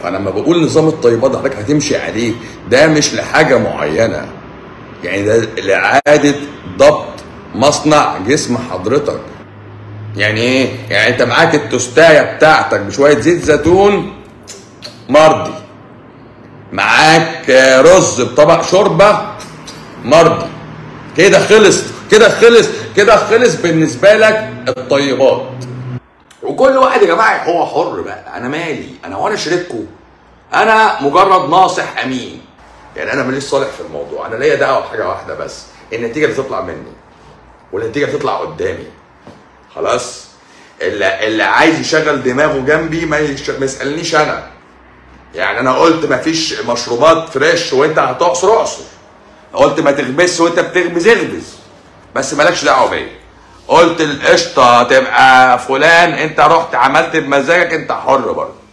فانا لما بقول نظام الطيبات ده حضرتك هتمشي عليه ده مش لحاجه معينه يعني ده لاعاده ضبط مصنع جسم حضرتك يعني ايه يعني انت معاك التوستايه بتاعتك بشويه زيت زيتون مرضي معاك آه، رز بطبق شوربه مرضي كده خلص كده خلص كده خلص بالنسبه لك الطيبات وكل واحد يا جماعه هو حر بقى انا مالي انا وانا شريككم انا مجرد ناصح امين يعني انا ماليش صالح في الموضوع انا ليا دعوه بحاجه واحده بس النتيجه اللي تطلع مني والنتيجه اللي تطلع قدامي خلاص اللي, اللي عايز يشغل دماغه جنبي ما, يش... ما يسالنيش انا يعني انا قلت ما فيش مشروبات فريش وانت هتعصر اعصر قلت ما تخبزش وانت بتخبز اخبز بس مالكش دعوه بيا قلت القشطه تبقى فلان انت رحت عملت بمزاجك انت حر برضه